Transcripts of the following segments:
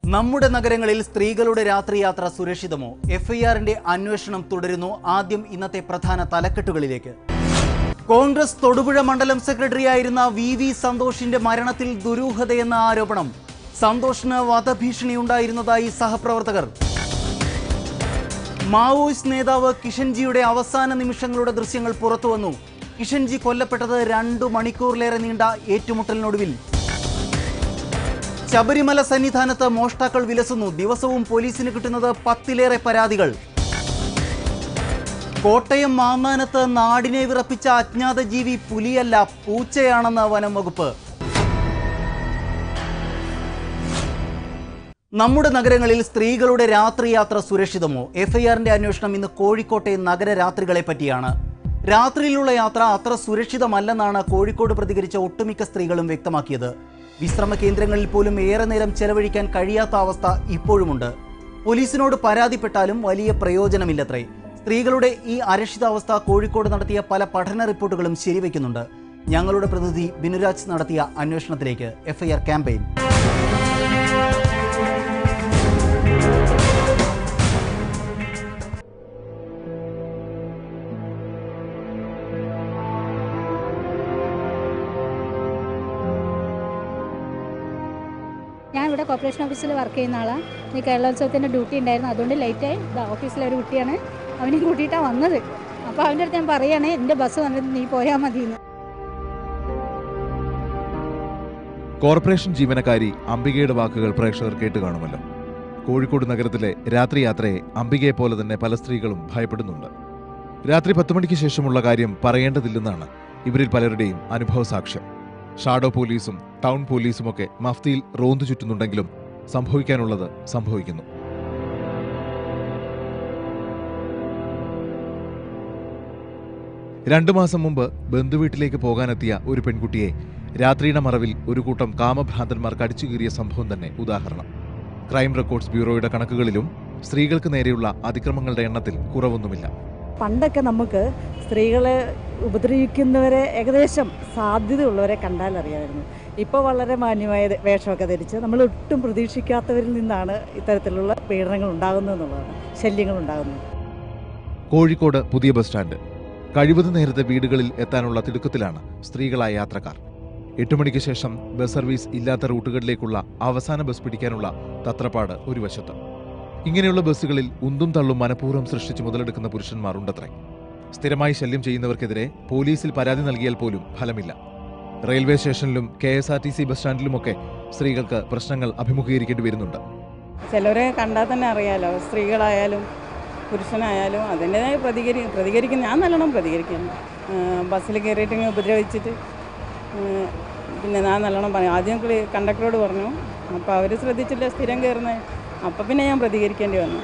നമ്മുടെ നഗരങ്ങളിൽ സ്ത്രീകളുടെ രാത്രിയാത്ര സുരക്ഷിതമോ എഫ്ഐആറിന്റെ അന്വേഷണം തുടരുന്നു ആദ്യം ഇന്നത്തെ പ്രധാന തലക്കെട്ടുകളിലേക്ക് കോൺഗ്രസ് തൊടുപുഴ മണ്ഡലം സെക്രട്ടറിയായിരുന്ന വി വി സന്തോഷിന്റെ മരണത്തിൽ ദുരൂഹതയെന്ന ആരോപണം സന്തോഷിന് വധഭീഷണി ഉണ്ടായിരുന്നതായി സഹപ്രവർത്തകർ മാവോയിസ്റ്റ് നേതാവ് കിഷൻജിയുടെ അവസാന നിമിഷങ്ങളുടെ ദൃശ്യങ്ങൾ പുറത്തുവന്നു കിഷൻജി കൊല്ലപ്പെട്ടത് രണ്ടു മണിക്കൂറിലേറെ നീണ്ട ഏറ്റുമുട്ടലിനൊടുവിൽ ശബരിമല സന്നിധാനത്ത് മോഷ്ടാക്കൾ വിലസുന്നു ദിവസവും പോലീസിന് കിട്ടുന്നത് പത്തിലേറെ പരാതികൾ കോട്ടയം മാന്നാനത്ത് നാടിനെ വിറപ്പിച്ച അജ്ഞാത ജീവി പുലിയല്ല പൂച്ചയാണെന്ന് വനം വകുപ്പ് നമ്മുടെ നഗരങ്ങളിൽ സ്ത്രീകളുടെ രാത്രിയാത്ര സുരക്ഷിതമോ എഫ്ഐആറിന്റെ അന്വേഷണം ഇന്ന് കോഴിക്കോട്ടെ നഗരരാത്രികളെ പറ്റിയാണ് രാത്രിയിലുള്ള യാത്ര അത്ര സുരക്ഷിതമല്ലെന്നാണ് കോഴിക്കോട് പ്രതികരിച്ച ഒട്ടുമിക്ക സ്ത്രീകളും വ്യക്തമാക്കിയത് വിശ്രമ കേന്ദ്രങ്ങളിൽ പോലും ഏറെ നേരം ചെലവഴിക്കാൻ കഴിയാത്ത അവസ്ഥ ഇപ്പോഴുമുണ്ട് പോലീസിനോട് പരാതിപ്പെട്ടാലും വലിയ പ്രയോജനമില്ലത്രേ സ്ത്രീകളുടെ ഈ അരക്ഷിതാവസ്ഥ കോഴിക്കോട് നടത്തിയ പല പഠന റിപ്പോർട്ടുകളും ശരിവെക്കുന്നുണ്ട് ഞങ്ങളുടെ പ്രതിനിധി ബിനുരാജ് നടത്തിയ അന്വേഷണത്തിലേക്ക് എഫ്ഐആർ ക്യാമ്പയിൻ ഞാൻ ഇവിടെ കോർപ്പറേഷൻ ഓഫീസിൽ വർക്ക് ചെയ്യുന്ന ആളാണ് ഈ കേരളോത്സവത്തിൻ്റെ ഡ്യൂട്ടി ഉണ്ടായിരുന്നു അതുകൊണ്ട് ലേറ്റായി ഇതാ ഓഫീസിലെ ഒരു കുട്ടിയാണ് അവനെ കൂട്ടിയിട്ടാണ് വന്നത് അപ്പോൾ അവൻ്റെ അടുത്ത് ഞാൻ പറയുകയാണ് എൻ്റെ ബസ് വന്നിട്ട് നീ പോയാൽ മതി എന്ന് കോർപ്പറേഷൻ ജീവനക്കാരി അംബികയുടെ വാക്കുകൾ പ്രേക്ഷകർ കേട്ട് കാണുമല്ലോ കോഴിക്കോട് നഗരത്തിലെ രാത്രി യാത്രയെ അംബികയെ പോലെ തന്നെ പല സ്ത്രീകളും ഭയപ്പെടുന്നുണ്ട് രാത്രി പത്ത് മണിക്ക് ശേഷമുള്ള കാര്യം പറയേണ്ടതില്ലെന്നാണ് ഇവരിൽ പലരുടെയും അനുഭവ സാക്ഷ്യം ഷാഡോ പോലീസും ടൗൺ പോലീസുമൊക്കെ മഫ്തിയിൽ റോന്തു ചുറ്റുന്നുണ്ടെങ്കിലും സംഭവിക്കാനുള്ളത് സംഭവിക്കുന്നു രണ്ടു മാസം മുമ്പ് ബന്ധുവീട്ടിലേക്ക് പോകാനെത്തിയ ഒരു പെൺകുട്ടിയെ രാത്രിയുടെ മറവിൽ ഒരു കൂട്ടം കാമഭ്രാന്തന്മാർ കടിച്ചുകീറിയ സംഭവം തന്നെ ഉദാഹരണം ക്രൈം റെക്കോർഡ്സ് ബ്യൂറോയുടെ കണക്കുകളിലും സ്ത്രീകൾക്ക് നേരെയുള്ള അതിക്രമങ്ങളുടെ എണ്ണത്തിൽ കുറവൊന്നുമില്ല പണ്ടൊക്കെ നമുക്ക് സ്ത്രീകളെ ഉപദ്രവിക്കുന്നവരെ ഏകദേശം സാധ്യതയുള്ളവരെ കണ്ടാൽ അറിയാമായിരുന്നു ഇപ്പോൾ വളരെ മാന്യമായ വേഷമൊക്കെ ധരിച്ച് നമ്മൾ ഒട്ടും പ്രതീക്ഷിക്കാത്തവരിൽ നിന്നാണ് ഇത്തരത്തിലുള്ള പീഡനങ്ങൾ ഉണ്ടാകുന്നത് എന്നുള്ളതാണ് ശല്യങ്ങൾ ഉണ്ടാകുന്നത് കോഴിക്കോട് പുതിയ ബസ് സ്റ്റാൻഡ് കഴിവതും നേരത്തെ വീടുകളിൽ എത്താനുള്ള തിടുക്കത്തിലാണ് സ്ത്രീകളായ യാത്രക്കാർ എട്ട് മണിക്ക് ശേഷം ബസ് സർവീസ് ഇല്ലാത്ത റൂട്ടുകളിലേക്കുള്ള അവസാന ബസ് പിടിക്കാനുള്ള തത്രപ്പാട് ഒരു വശത്ത് ഇങ്ങനെയുള്ള ബസ്സുകളിൽ ഉന്തും തള്ളും മനഃപൂർവ്വം സൃഷ്ടിച്ച് മുതലെടുക്കുന്ന പുരുഷന്മാർ ഉണ്ടത്രേ സ്ഥിരമായി ശല്യം ചെയ്യുന്നവർക്കെതിരെ പോലീസിൽ പരാതി നൽകിയാൽ പോലും ഫലമില്ല റെയിൽവേ സ്റ്റേഷനിലും K S R T C bus സ്റ്റാൻഡിലുമൊക്കെ സ്ത്രീകൾക്ക് പ്രശ്നങ്ങൾ അഭിമുഖീകരിക്കേണ്ടി വരുന്നുണ്ട് ചിലവരെ കണ്ടാൽ തന്നെ അറിയാലോ സ്ത്രീകളായാലും പുരുഷനായാലും അതിൻ്റെതായ പ്രതികരി പ്രതികരിക്കും ഞാൻ നല്ലോണം പ്രതികരിക്കുന്നു ബസ്സിൽ കയറിയിട്ട് ഇങ്ങനെ ഉപദ്രവിച്ചിട്ട് ആ, പിന്നെ ഞാൻ നല്ലോണം പറയും ആദ്യം ക്ലി- കണ്ടക്ടറോട് പറഞ്ഞു അപ്പോൾ അവർ ശ്രദ്ധിച്ചില്ല സ്ഥിരം കയറുന്നത് അപ്പോൾ പിന്നെ ഞാൻ പ്രതികരിക്കേണ്ടി വന്നു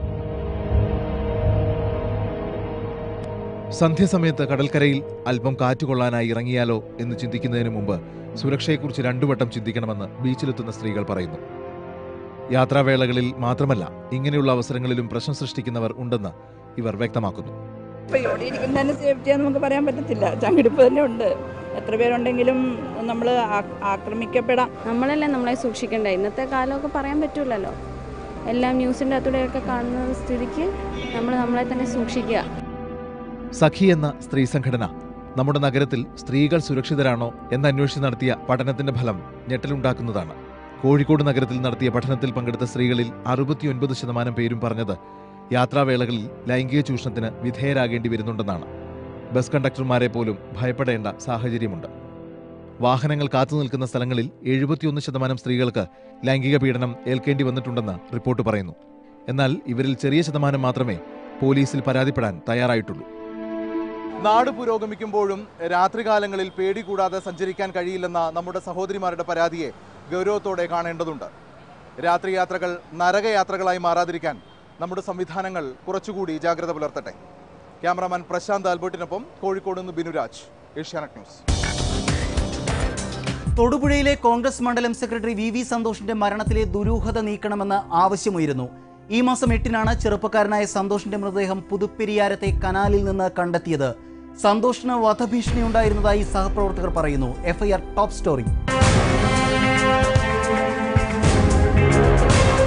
സന്ധ്യസമയത്ത് കടൽക്കരയിൽ അല്പം കാറ്റുകൊള്ളാനായി ഇറങ്ങിയാലോ എന്ന് ചിന്തിക്കുന്നതിന് മുമ്പ് സുരക്ഷയെക്കുറിച്ച് രണ്ടു വട്ടം ചിന്തിക്കണമെന്ന് ബീച്ചിലെത്തുന്ന സ്ത്രീകൾ പറയുന്നു യാത്രാവേളകളിൽ മാത്രമല്ല ഇങ്ങനെയുള്ള അവസരങ്ങളിലും പ്രശ്നം സൃഷ്ടിക്കുന്നവർ ഉണ്ടെന്ന് ഇവർ വ്യക്തമാക്കുന്നു ഇപ്പൊ ഇവിടെ ഇരിക്കുന്നതിന് സേഫ്റ്റിയാന്ന് നമുക്ക് പറയാൻ പറ്റത്തില്ല ചങ്കിടിപ്പ് തന്നെ ഉണ്ട് എത്ര പേരുണ്ടെങ്കിലും നമ്മൾ ആക്രമിക്കപ്പെടാം നമ്മളല്ലേ നമ്മളെ സൂക്ഷിക്കണ്ടേ ഇന്നത്തെ കാലമൊക്കെ പറയാൻ പറ്റൂലല്ലോ എല്ലാം ന്യൂസിൻ്റെ അകത്തൂടെയൊക്കെ കാണുന്ന സ്ഥിതിക്ക് നമ്മൾ നമ്മളെ തന്നെ സൂക്ഷിക്കുക സഖി എന്ന സ്ത്രീ സംഘടന നമ്മുടെ നഗരത്തിൽ സ്ത്രീകൾ സുരക്ഷിതരാണോ എന്നന്വേഷിച്ച് നടത്തിയ പഠനത്തിന്റെ ഫലം ഞെട്ടലുണ്ടാക്കുന്നതാണ് കോഴിക്കോട് നഗരത്തിൽ നടത്തിയ പഠനത്തിൽ പങ്കെടുത്ത സ്ത്രീകളിൽ അറുപത്തിയൊൻപത് ശതമാനം പേരും പറഞ്ഞത് യാത്രാവേളകളിൽ ലൈംഗിക ചൂഷണത്തിന് വിധേയരാകേണ്ടി വരുന്നുണ്ടെന്നാണ് ബസ് കണ്ടക്ടർമാരെ പോലും ഭയപ്പെടേണ്ട സാഹചര്യമുണ്ട് വാഹനങ്ങൾ കാത്തു നിൽക്കുന്ന സ്ഥലങ്ങളിൽ എഴുപത്തിയൊന്ന് ശതമാനം സ്ത്രീകൾക്ക് ലൈംഗിക പീഡനം ഏൽക്കേണ്ടി വന്നിട്ടുണ്ടെന്ന് റിപ്പോർട്ട് പറയുന്നു എന്നാൽ ഇവരിൽ ചെറിയ ശതമാനം മാത്രമേ പോലീസിൽ പരാതിപ്പെടാൻ തയ്യാറായിട്ടുള്ളൂ നാട് പുരോഗമിക്കുമ്പോഴും രാത്രികാലങ്ങളിൽ പേടി കൂടാതെ സഞ്ചരിക്കാൻ കഴിയില്ലെന്ന നമ്മുടെ സഹോദരിമാരുടെ പരാതിയെ ഗൗരവത്തോടെ കാണേണ്ടതുണ്ട് രാത്രിയാത്രകൾ നരകയാത്രകളായി മാറാതിരിക്കാൻ നമ്മുടെ സംവിധാനങ്ങൾ കുറച്ചുകൂടി ജാഗ്രത പുലർത്തട്ടെ ക്യാമറാമാൻ പ്രശാന്ത് ആൽബർട്ടിനൊപ്പം കോഴിക്കോട് നിന്ന് ബിനുരാജ് ഏഷ്യാനെറ്റ് ന്യൂസ് തൊടുപുഴയിലെ കോൺഗ്രസ് മണ്ഡലം സെക്രട്ടറി വി വി സന്തോഷിന്റെ മരണത്തിലെ ദുരൂഹത നീക്കണമെന്ന് ആവശ്യമുയരുന്നു ഈ മാസം എട്ടിനാണ് ചെറുപ്പക്കാരനായ സന്തോഷിന്റെ മൃതദേഹം പുതുപ്പെരിയാരത്തെ കനാലിൽ നിന്ന് കണ്ടെത്തിയത് സന്തോഷിന് വധഭീഷണി ഉണ്ടായിരുന്നതായി സഹപ്രവർത്തകർ പറയുന്നു FIR top story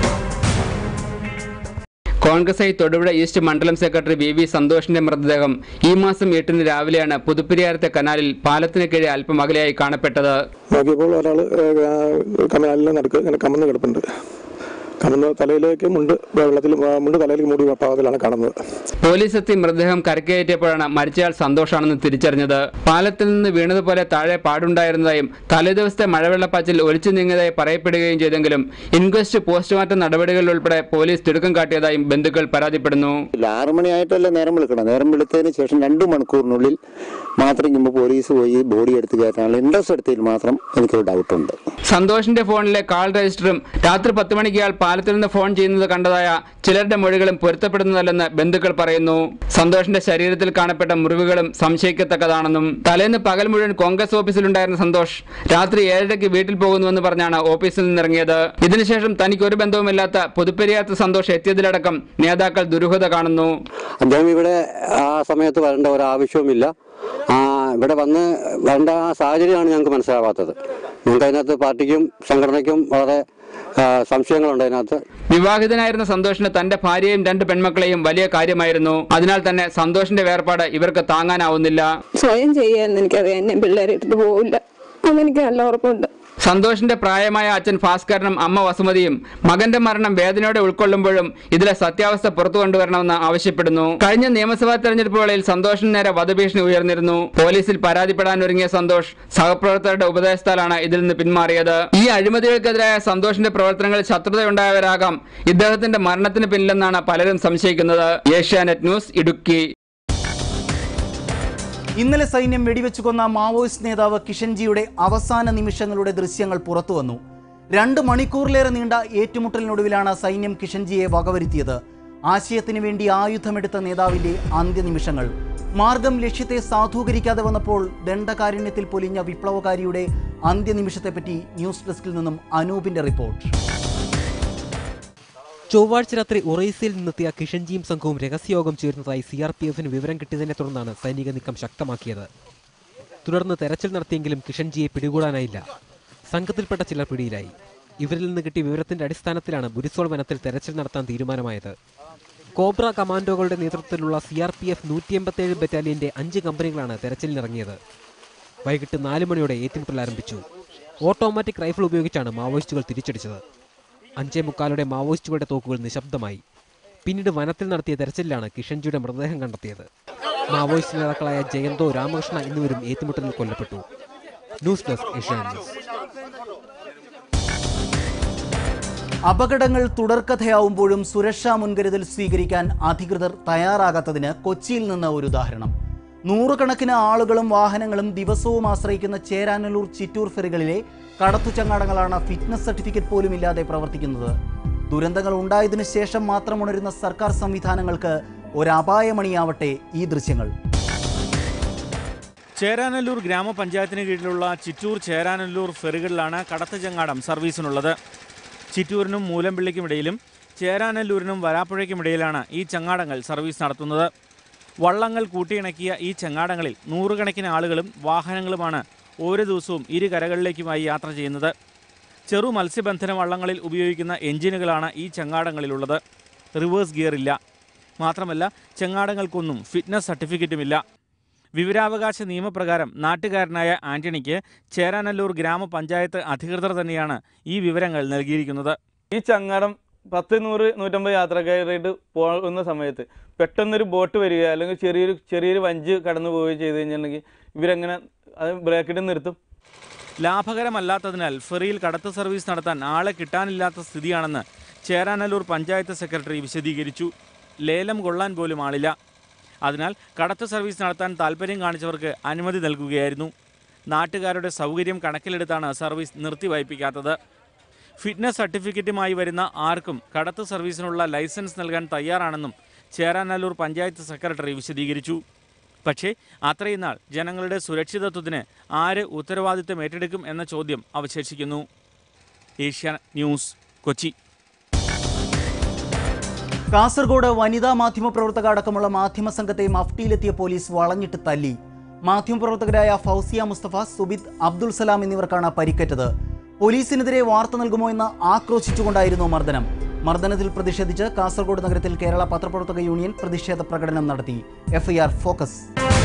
Congress I Thodupuzha east മണ്ഡലം സെക്രട്ടറി വി വി സന്തോഷിന്റെ മൃതദേഹം ഈ മാസം എട്ടിന് രാവിലെയാണ് പുതുപ്പെരിയാരത്തെ കനാലിൽ പാലത്തിന് കീഴെ അല്പം അകലെയായി കാണപ്പെട്ടത് നോക്കിയപ്പോൾ ഒരാൾ കനാലിലെ നടുക്ക് ഇങ്ങനെ കമന്ന് കിടപ്പുണ്ട് കമന്ന് തലയിലേക്ക് മുണ്ട് വെള്ളത്തിൽ ആ, മുണ്ട് തലയിലേക്ക് മൂടി പാകത്തിലാണ് കാണുന്നത് പോലീസ് എത്തി മൃതദേഹം കരക്കയറ്റിയപ്പോഴാണ് മരിച്ചയാൾ സന്തോഷാണെന്ന് തിരിച്ചറിഞ്ഞത് പാലത്തിൽ നിന്ന് വീണതുപോലെ താഴെ പാടുണ്ടായിരുന്നതായും തലേദിവസത്തെ മഴവെള്ളപ്പാച്ചിൽ ഒലിച്ചു നീങ്ങിയതായി പറയപ്പെടുകയും ചെയ്തെങ്കിലും ഇൻക്വസ്റ്റ് പോസ്റ്റ്മോർട്ടം നടപടികളിൽ ഉൾപ്പെടെ പോലീസ് തിടുക്കം കാട്ടിയതായും ബന്ധുക്കൾ പരാതിപ്പെടുന്നു ആറു മണിയായിട്ടല്ല നേരം വിളിക്കണം നേരം വിളിച്ചതിന് ശേഷം രണ്ട് മണിക്കൂറിനുള്ളിൽ മാത്രം മുമ്പ് പോലീസ് പോയി ബോഡി എടുത്ത് കയറ്റാനുള്ള ഇൻട്രസ്റ്റ് എടുത്തതിൽ മാത്രം എനിക്കൊരു ഡൗട്ടുണ്ട് സന്തോഷിന്റെ ഫോണിലെ കാൾ രജിസ്റ്ററും രാത്രി പത്ത് മണിക്ക് ഇയാൾ പാലത്തിൽ നിന്ന് ഫോൺ ചെയ്യുന്നത് കണ്ടതായ ചിലരുടെ മൊഴികളും പൊരുത്തപ്പെടുന്നതല്ലെന്ന് ബന്ധുക്കൾ പറയുന്നു സന്തോഷിന്റെ ശരീരത്തിൽ കാണപ്പെട്ട മുറിവുകളും സംശയിക്കത്തക്കതാണെന്നും തലേന്ന് പകൽ മുഴുവൻ കോൺഗ്രസ് ഓഫീസിലുണ്ടായിരുന്ന സന്തോഷ് രാത്രി ഏഴരയ്ക്ക് വീട്ടിൽ പോകുന്നുവെന്ന് പറഞ്ഞാണ് ഓഫീസിൽ നിന്നിറങ്ങിയത് ഇതിനുശേഷം തനിക്ക് ഒരു ബന്ധവുമില്ലാത്ത പുതുപ്പെരിയാത്ത സന്തോഷ് എത്തിയതിലടക്കം നേതാക്കൾ ദുരൂഹത കാണുന്നു അദ്ദേഹം ഇവിടെ ആ സമയത്ത് വരേണ്ട ഒരു ആവശ്യവുമില്ല ആ ഇവിടെ വന്ന് വരേണ്ട ആ സാഹചര്യമാണ് ഞങ്ങൾക്ക് മനസ്സിലാവാത്തത് ഞങ്ങൾക്ക് അതിനകത്ത് പാർട്ടിക്കും സംഘടനയ്ക്കും വളരെ ആ, സംശയങ്ങളുണ്ട് അതിനകത്ത് വിവാഹിതനായിരുന്ന സന്തോഷിന് തന്റെ ഭാര്യയും രണ്ട് പെൺമക്കളെയും വലിയ കാര്യമായിരുന്നു അതിനാൽ തന്നെ സന്തോഷിന്റെ വേർപാട് ഇവർക്ക് താങ്ങാനാവുന്നില്ല സ്വയം ചെയ്യാമെന്ന് എനിക്കറിയാം എന്നെ പിള്ളേരെ എടുത്ത് പോവില്ല അതെനിക്ക് നല്ല ഉറപ്പുണ്ട് സന്തോഷിന്റെ പ്രായമായ അച്ഛൻ ഭാസ്കരനും അമ്മ വസുമതിയും മകന്റെ മരണം വേദനയോടെ ഉൾക്കൊള്ളുമ്പോഴും ഇതിലെ സത്യാവസ്ഥ പുറത്തു കൊണ്ടുവരണമെന്ന് ആവശ്യപ്പെടുന്നു കഴിഞ്ഞ നിയമസഭാ തെരഞ്ഞെടുപ്പ് വേളയിൽ സന്തോഷിന് നേരെ വധഭീഷണി ഉയർന്നിരുന്നു പോലീസിൽ പരാതിപ്പെടാൻ ഒരുങ്ങിയ സന്തോഷ് സഹപ്രവർത്തകരുടെ ഉപദേശത്താലാണ് ഇതിൽ നിന്ന് പിന്മാറിയത് ഈ അഴിമതികൾക്കെതിരായ സന്തോഷിന്റെ പ്രവർത്തനങ്ങളിൽ ശത്രുതയുണ്ടായവരാകാം ഇദ്ദേഹത്തിന്റെ മരണത്തിന് പിന്നിലെന്നാണ് പലരും സംശയിക്കുന്നത് ഏഷ്യാനെറ്റ് ന്യൂസ് ഇടുക്കി ഇന്നലെ സൈന്യം വെടിവെച്ചു കൊന്ന മാവോയിസ്റ്റ് നേതാവ് കിഷൻജിയുടെ അവസാന നിമിഷങ്ങളുടെ ദൃശ്യങ്ങൾ പുറത്തുവന്നു രണ്ട് മണിക്കൂറിലേറെ നീണ്ട ഏറ്റുമുട്ടലിനൊടുവിലാണ് സൈന്യം കിഷൻജിയെ വകവരുത്തിയത് ആശയത്തിന് വേണ്ടി ആയുധമെടുത്ത നേതാവിന്റെ അന്ത്യനിമിഷങ്ങൾ മാർഗം ലക്ഷ്യത്തെ സാധൂകരിക്കാതെ വന്നപ്പോൾ ദണ്ഡകാരുണ്യത്തിൽ പൊലിഞ്ഞ വിപ്ലവകാരിയുടെ അന്ത്യനിമിഷത്തെപ്പറ്റി ന്യൂസ് ഡെസ്കിൽ നിന്നും അനൂപിന്റെ റിപ്പോർട്ട് ചൊവ്വാഴ്ച രാത്രി ഒറീസയിൽ നിന്നെത്തിയ കിഷൻജിയും സംഘവും രഹസ്യയോഗം ചേരുന്നതായി സി ആർ പി എഫിന് വിവരം കിട്ടിയതിനെ തുടർന്നാണ് സൈനിക നീക്കം ശക്തമാക്കിയത് തുടർന്ന് തെരച്ചിൽ നടത്തിയെങ്കിലും കിഷൻജിയെ പിടികൂടാനായില്ല സംഘത്തിൽപ്പെട്ട ചിലർ പിടിയിലായി ഇവരിൽ നിന്ന് കിട്ടിയ വിവരത്തിന്റെ അടിസ്ഥാനത്തിലാണ് ബുരിസോൾ വനത്തിൽ തെരച്ചിൽ നടത്താൻ തീരുമാനമായത് കോബ്ര കമാൻഡോകളുടെ നേതൃത്വത്തിലുള്ള സി ആർ പി എഫ് നൂറ്റി എൺപത്തേഴ് ബറ്റാലിയന്റെ അഞ്ച് കമ്പനികളാണ് തെരച്ചിലിനിറങ്ങിയത് വൈകിട്ട് നാല് മണിയോടെ ഏറ്റുമുട്ടൽ ആരംഭിച്ചു ഓട്ടോമാറ്റിക് റൈഫിൾ ഉപയോഗിച്ചാണ് മാവോയിസ്റ്റുകൾ തിരിച്ചടിച്ചത് അഞ്ചേ മുക്കാലോടെ മാവോയിസ്റ്റുകളുടെ തോക്കുകൾ നിശബ്ദമായി പിന്നീട് വനത്തിൽ നടത്തിയ തെരച്ചിലാണ് കിഷൻജിയുടെ മൃതദേഹം കണ്ടെത്തിയത് മാവോയിസ്റ്റ് നേതാക്കളായ ജയന്തോ രാമകൃഷ്ണ എന്നിവരും ഏറ്റുമുട്ടലിൽ കൊല്ലപ്പെട്ടു ന്യൂസ് ഡെസ്ക് ഏഷ്യാനെറ്റ് ന്യൂസ് അപകടങ്ങൾ തുടർക്കഥയാവുമ്പോഴും സുരക്ഷാ മുൻകരുതൽ സ്വീകരിക്കാൻ അധികൃതർ തയ്യാറാകാത്തതിന് കൊച്ചിയിൽ നിന്ന് ഒരു ഉദാഹരണം നൂറുകണക്കിന് ആളുകളും വാഹനങ്ങളും ദിവസവും ആശ്രയിക്കുന്ന ചേരാനല്ലൂർ ചിറ്റൂർ ഫെറികളിലെ കടത്തുചങ്ങാടങ്ങളാണ് ഫിറ്റ്നസ് സർട്ടിഫിക്കറ്റ് പോലും ഇല്ലാതെ പ്രവർത്തിക്കുന്നത് ദുരന്തങ്ങൾ ഉണ്ടായതിനു ശേഷം മാത്രം ഉണരുന്ന സർക്കാർ സംവിധാനങ്ങൾക്ക് ഒരപായമണിയാവട്ടെ ഈ ദൃശ്യങ്ങൾ ചേരാനല്ലൂർ ഗ്രാമപഞ്ചായത്തിന് കീഴിലുള്ള ചിറ്റൂർ ചേരാനല്ലൂർ ഫെറികളിലാണ് കടത്തചങ്ങാടം സർവീസിനുള്ളത് ചിറ്റൂരിനും മൂലമ്പിള്ളിക്കുമിടയിലും ചേരാനല്ലൂരിനും വരാപ്പുഴയ്ക്കുമിടയിലാണ് ഈ ചങ്ങാടങ്ങൾ സർവീസ് നടത്തുന്നത് വള്ളങ്ങൾ കൂട്ടിയിണക്കിയ ഈ ചങ്ങാടങ്ങളിൽ നൂറുകണക്കിന് ആളുകളും വാഹനങ്ങളുമാണ് ഓരോ ദിവസവും ഇരു കരകളിലേക്കുമായി യാത്ര ചെയ്യുന്നത് ചെറു മത്സ്യബന്ധന വള്ളങ്ങളിൽ ഉപയോഗിക്കുന്ന എഞ്ചിനുകളാണ് ഈ ചങ്ങാടങ്ങളിലുള്ളത് റിവേഴ്സ് ഗിയർ ഇല്ല മാത്രമല്ല ചങ്ങാടങ്ങൾക്കൊന്നും ഫിറ്റ്നസ് സർട്ടിഫിക്കറ്റുമില്ല വിവരാവകാശ നിയമപ്രകാരം നാട്ടുകാരനായ ആന്റണിക്ക് ചേരാനല്ലൂർ ഗ്രാമപഞ്ചായത്ത് അധികൃതർ തന്നെയാണ് ഈ വിവരങ്ങൾ നൽകിയിരിക്കുന്നത് ഈ ചങ്ങാടം പത്ത് നൂറ് നൂറ്റമ്പത് യാത്രക്കാരായിട്ട് പോകുന്ന സമയത്ത് പെട്ടെന്നൊരു ബോട്ട് വരിക അല്ലെങ്കിൽ ചെറിയൊരു ചെറിയൊരു വഞ്ചി കടന്നു പോവുകയോ ചെയ്ത് കഴിഞ്ഞിട്ടുണ്ടെങ്കിൽ ഇവരെങ്ങനെ അത് ബ്രേക്കിട്ട് നിർത്തും ലാഭകരമല്ലാത്തതിനാൽ ഫെറിയിൽ കടത്ത് സർവീസ് നടത്താൻ ആളെ കിട്ടാനില്ലാത്ത സ്ഥിതിയാണെന്ന് ചേരാനല്ലൂർ പഞ്ചായത്ത് സെക്രട്ടറി വിശദീകരിച്ചു ലേലം കൊള്ളാൻ പോലും ആളില്ല അതിനാൽ കടത്ത് സർവീസ് നടത്താൻ താൽപ്പര്യം കാണിച്ചവർക്ക് അനുമതി നൽകുകയായിരുന്നു നാട്ടുകാരുടെ സൗകര്യം കണക്കിലെടുത്താണ് സർവീസ് നിർത്തിവയ്പ്പിക്കാത്തത് ഫിറ്റ്നസ് സർട്ടിഫിക്കറ്റുമായി വരുന്ന ആർക്കും കടത്ത് സർവീസിനുള്ള ലൈസൻസ് നൽകാൻ തയ്യാറാണെന്നും ചേരാനല്ലൂർ പഞ്ചായത്ത് സെക്രട്ടറി വിശദീകരിച്ചു പക്ഷേ അത്രയും നാൾ ജനങ്ങളുടെ സുരക്ഷിതത്വത്തിന് ആര് ഉത്തരവാദിത്തം ഏറ്റെടുക്കും എന്ന ചോദ്യം അവശേഷിക്കുന്നു ഏഷ്യ ന്യൂസ് കൊച്ചി കാസർഗോഡ് വനിതാ മാധ്യമപ്രവർത്തക അടക്കമുള്ള മാധ്യമ സംഘത്തെ മഫ്റ്റിയിലെത്തിയ പോലീസ് വളഞ്ഞിട്ട് തല്ലി മാധ്യമപ്രവർത്തകരായ ഫൗസിയ മുസ്തഫ സുബിദ് അബ്ദുൾ സലാം എന്നിവർക്കാണ് പരിക്കേറ്റത് പോലീസിനെതിരെ വാർത്ത നൽകുമോ എന്ന് ആക്രോശിച്ചുകൊണ്ടായിരുന്നു മർദ്ദനം മർദ്ദനത്തിൽ പ്രതിഷേധിച്ച് കാസർഗോഡ് നഗരത്തിൽ കേരള പത്രപ്രവർത്തക യൂണിയൻ പ്രതിഷേധ പ്രകടനം നടത്തി എഫ്ഐആർ ഫോക്കസ്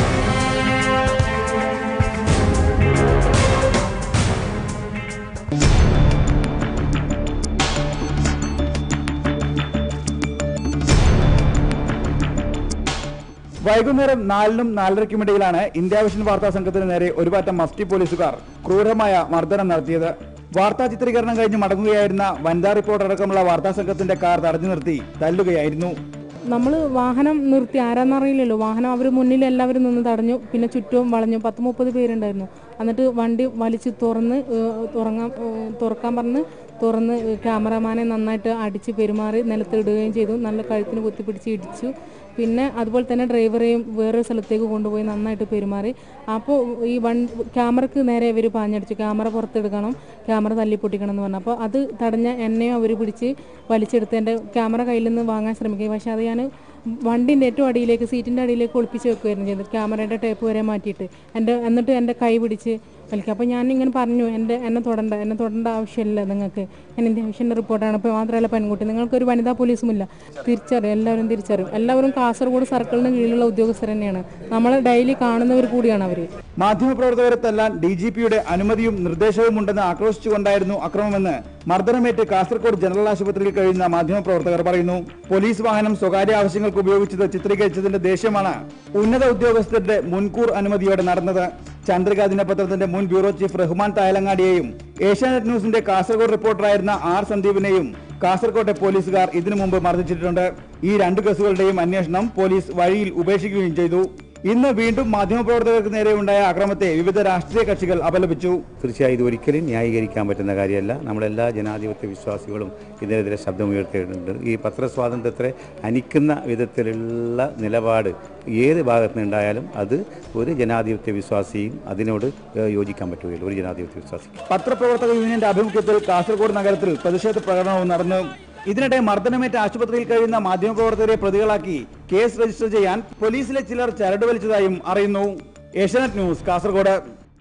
വൈകുന്നേരം നാലിനും നാലരയ്ക്കുമിടയിലാണ് ഇന്ത്യ വിഷൻ വാർത്താ സംഘത്തിന് നേരെ ഒരു പറ്റം മസ്റ്റി പോലീസുകാർ ക്രൂരമായ മർദ്ദനം നടത്തിയത് വാർത്താ ചിത്രീകരണം കഴിഞ്ഞ് മടങ്ങുകയായിരുന്ന വനിതാ റിപ്പോർട്ടർ അടക്കമുള്ള വാർത്താ സംഘത്തിന്റെ കാർ തടഞ്ഞു നിർത്തി തല്ലുകയായിരുന്നു നമ്മൾ വാഹനം നിർത്തി ആരാന്നറിയില്ലല്ലോ വാഹനം അവർ മുന്നിൽ എല്ലാവരും നിന്ന് തടഞ്ഞു പിന്നെ ചുറ്റും വളഞ്ഞു പത്ത് മുപ്പത് പേരുണ്ടായിരുന്നു എന്നിട്ട് വണ്ടി വലിച്ച് തുറന്ന് ഏഹ്, തുറങ്ങാൻ ഏഹ്, തുറക്കാൻ പറഞ്ഞ് തുറന്ന് ക്യാമറമാനെ നന്നായിട്ട് അടിച്ച് പെരുമാറി നിലത്തിടുകയും ചെയ്തു നല്ല കഴുത്തിന് കുത്തിപ്പിടിച്ച് ഇടിച്ചു പിന്നെ അതുപോലെ തന്നെ ഡ്രൈവറെയും വേറൊരു സ്ഥലത്തേക്ക് കൊണ്ടുപോയി നന്നായിട്ട് പെരുമാറി അപ്പോൾ ഈ വൺ ക്യാമറക്ക് നേരെ ഇവർ പാഞ്ഞടിച്ചു ക്യാമറ പുറത്തെടുക്കണം ക്യാമറ തല്ലി പൊട്ടിക്കണം എന്ന് പറഞ്ഞു അപ്പോൾ അത് തടഞ്ഞ എന്നെയും അവർ പിടിച്ച് വലിച്ചെടുത്ത് എൻ്റെ ക്യാമറ കയ്യിൽ നിന്ന് വാങ്ങാൻ ശ്രമിക്കുക പക്ഷേ അത് ഞാൻ വണ്ടിൻ്റെ ഏറ്റവും അടിയിലേക്ക് സീറ്റിൻ്റെ അടിയിലേക്ക് ഒളിപ്പിച്ച് വെക്കുകയായിരുന്നു ചെയ്തത് ക്യാമറയുടെ ടേപ്പ് വരെ മാറ്റിയിട്ട് എൻ്റെ എന്നിട്ട് എൻ്റെ കൈ പിടിച്ച് വലിക്കുക അപ്പോൾ ഞാൻ ഇങ്ങനെ പറഞ്ഞു എൻ്റെ എന്നെ തൊടണ്ട എന്നെ തൊടേണ്ട ആവശ്യമില്ല നിങ്ങൾക്ക് ഞാൻ ഇന്ത്യ വിഷൻ്റെ റിപ്പോർട്ടാണ് ഇപ്പോൾ മാത്രമല്ല പെൺകുട്ടി നിങ്ങൾക്കൊരു വനിതാ പോലീസുമില്ല തിരിച്ചറിയും എല്ലാവരും തിരിച്ചറിയും എല്ലാവരും കാസർഗോഡ് സർക്കിളിന് കീഴിലുള്ള ഉദ്യോഗസ്ഥർ തന്നെയാണ് നമ്മളെ ഡെയിലി കാണുന്നവർ കൂടിയാണ് അവർ മാധ്യമപ്രവർത്തകരെ തല്ലാൻ ഡി ജി പിയുടെ അനുമതിയും നിർദ്ദേശവും ഉണ്ടെന്ന് ആക്രോശിച്ചുകൊണ്ടായിരുന്നു അക്രമമെന്ന് മർദ്ദനമേറ്റ് കാസർഗോഡ് ജനറൽ ആശുപത്രിയിൽ കഴിയുന്ന മാധ്യമപ്രവർത്തകർ പറയുന്നു പോലീസ് വാഹനം സ്വകാര്യ ആവശ്യങ്ങൾക്ക് ഉപയോഗിച്ചത് ചിത്രീകരിച്ചതിന്റെ ദേഷ്യമാണ് ഉന്നത ഉദ്യോഗസ്ഥരുടെ മുൻകൂർ അനുമതിയോടെ നടന്നത് ചന്ദ്രിക ദിനപത്രത്തിന്റെ മുൻ ബ്യൂറോ ചീഫ് റഹ്മാൻ തായലങ്ങാടിയെയും ഏഷ്യാനെറ്റ് ന്യൂസിന്റെ കാസർഗോഡ് റിപ്പോർട്ടറായിരുന്ന ആർ സന്ദീപിനെയും കാസർകോട്ടെ പോലീസുകാർ ഇതിനു മുമ്പ് മർദ്ദിച്ചിട്ടുണ്ട് ഈ രണ്ട് കേസുകളുടെയും അന്വേഷണം പോലീസ് വഴിയിൽ ഉപേക്ഷിക്കുകയും ചെയ്തു ഇന്ന് വീണ്ടും മാധ്യമപ്രവർത്തകർക്ക് നേരെ ഉണ്ടായ അക്രമത്തെ വിവിധ രാഷ്ട്രീയ കക്ഷികൾ അപലപിച്ചു തീർച്ചയായും ഇത് ഒരിക്കലും ന്യായീകരിക്കാൻ പറ്റുന്ന കാര്യമല്ല നമ്മളെല്ലാ ജനാധിപത്യ വിശ്വാസികളും ഇതിനെതിരെ ശബ്ദമുയർത്തിയിട്ടുണ്ട് ഈ പത്രസ്വാതന്ത്ര്യത്തെ അനിക്കുന്ന വിധത്തിലുള്ള നിലപാട് ഏത് ഭാഗത്ത് നിന്നുണ്ടായാലും അത് ഒരു ജനാധിപത്യ വിശ്വാസിയും അതിനോട് ഏഹ്, യോജിക്കാൻ പറ്റുകയില്ല ഒരു ജനാധിപത്യ വിശ്വാസിക്ക് പത്രപ്രവർത്തക യൂണിയന്റെ ആഭിമുഖ്യത്തിൽ കാസർഗോഡ് നഗരത്തിൽ പ്രതിഷേധ പ്രകടനവും നടന്നു ഇതിനിടെ മർദ്ദനമേറ്റ ആശുപത്രിയിൽ കഴിയുന്ന മാധ്യമപ്രവർത്തകരെ പ്രതികളാക്കി കേസ് രജിസ്റ്റർ ചെയ്യാൻ പോലീസിലെ ചിലർ ചരട് വലിച്ചതായും അറിയുന്നു ഏഷ്യാനെറ്റ് ന്യൂസ് കാസർഗോഡ്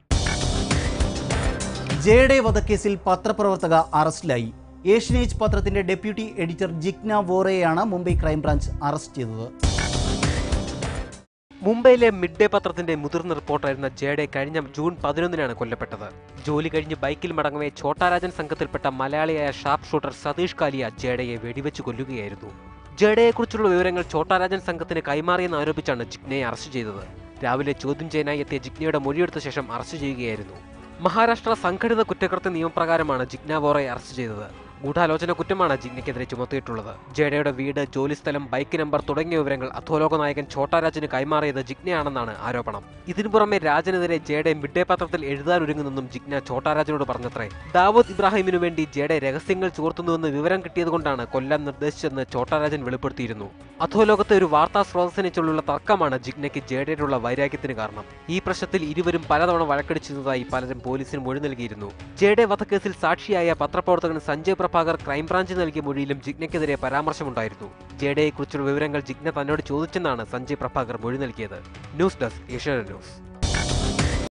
ജെയുടെ വധക്കേസിൽ പത്രപ്രവർത്തക അറസ്റ്റിലായി ഏഷ്യനേജ് പത്രത്തിന്റെ ഡെപ്യൂട്ടി എഡിറ്റർ ജിഗ്ന വോറയെയാണ് മുംബൈ ക്രൈംബ്രാഞ്ച് അറസ്റ്റ് ചെയ്തത് മുംബൈയിലെ മിഡ് ഡേ പത്രത്തിന്റെ മുതിർന്ന റിപ്പോർട്ടറായിരുന്ന ജേഡെ കഴിഞ്ഞ ജൂൺ പതിനൊന്നിനാണ് കൊല്ലപ്പെട്ടത് ജോലി കഴിഞ്ഞ് ബൈക്കിൽ മടങ്ങവേ ഛോട്ടാരാജൻ സംഘത്തിൽപ്പെട്ട മലയാളിയായ ഷാർപ്പ് ഷൂട്ടർ സതീഷ് കാലിയ ജേഡയെ വെടിവെച്ച് കൊല്ലുകയായിരുന്നു ജേഡയെക്കുറിച്ചുള്ള വിവരങ്ങൾ ഛോട്ടാരാജൻ സംഘത്തിന് കൈമാറിയെന്ന് ആരോപിച്ചാണ് ജിഗ്നയെ അറസ്റ്റ് ചെയ്തത് രാവിലെ ചോദ്യം ചെയ്യാനായി എത്തിയ ജിഗ്നയുടെ മൊഴിയെടുത്ത ശേഷം അറസ്റ്റ് ചെയ്യുകയായിരുന്നു മഹാരാഷ്ട്ര സംഘടിത കുറ്റകൃത്യ നിയമപ്രകാരമാണ് ജിഗ്ന വോറയെ അറസ്റ്റ് ചെയ്തത് ഗൂഢാലോചന കുറ്റമാണ് ജിഗ്നയ്ക്കെതിരെ ചുമത്തിയിട്ടുള്ളത് ജേഡയുടെ വീട് ജോലിസ്ഥലം ബൈക്ക് നമ്പർ തുടങ്ങിയ വിവരങ്ങൾ അധോലോക നായകൻ ഛോട്ടാരാജന് കൈമാറിയത് ജിഗ്നയാണെന്നാണ് ആരോപണം ഇതിനു പുറമെ രാജനെതിരെ ജേഡെ മിഡ്ഡേ പത്രത്തിൽ എഴുതാനൊരുങ്ങുന്നെന്നും ജിഗ്ന ഛോട്ടാരാജനോട് പറഞ്ഞത്രേ ദാവൂദ് ഇബ്രാഹിമിനു വേണ്ടി ജേഡെ രഹസ്യങ്ങൾ ചോർത്തുന്നുവെന്ന് വിവരം കിട്ടിയതുകൊണ്ടാണ് കൊല്ലാൻ നിർദ്ദേശിച്ചതെന്ന് ഛോട്ടാരാജൻ വെളിപ്പെടുത്തിയിരുന്നു അധോലോകത്തെ ഒരു വാർത്താ സ്രോതസ്സിനെ ചൊല്ലുള്ള തർക്കമാണ് ജിഗ്നയ്ക്ക് ജേഡയോടുള്ള വൈരാഗ്യത്തിന് കാരണം ഈ പ്രശ്നത്തിൽ ഇരുവരും പലതവണ വഴക്കടിച്ചിരുന്നതായി പലരും പോലീസിന് മൊഴി നൽകിയിരുന്നു ജേഡെ വധക്കേസിൽ സാക്ഷിയായ പത്രപ്രവർത്തകൻ സഞ്ജയ് പ്രഭാകർ ക്രൈംബ്രാഞ്ച് നൽകിയ മൊഴിയിലും ജിഗ്നയ്ക്കെതിരെ പരാമർശമുണ്ടായിരുന്നു ജേഡയെക്കുറിച്ചുള്ള വിവരങ്ങൾ ജിഗ്ന തന്നോട് ചോദിച്ചെന്നാണ് സഞ്ജയ് പ്രഭാകർ മൊഴി നൽകിയത് ന്യൂസ് ഡെസ്ക് ഏഷ്യാനെറ്റ് ന്യൂസ്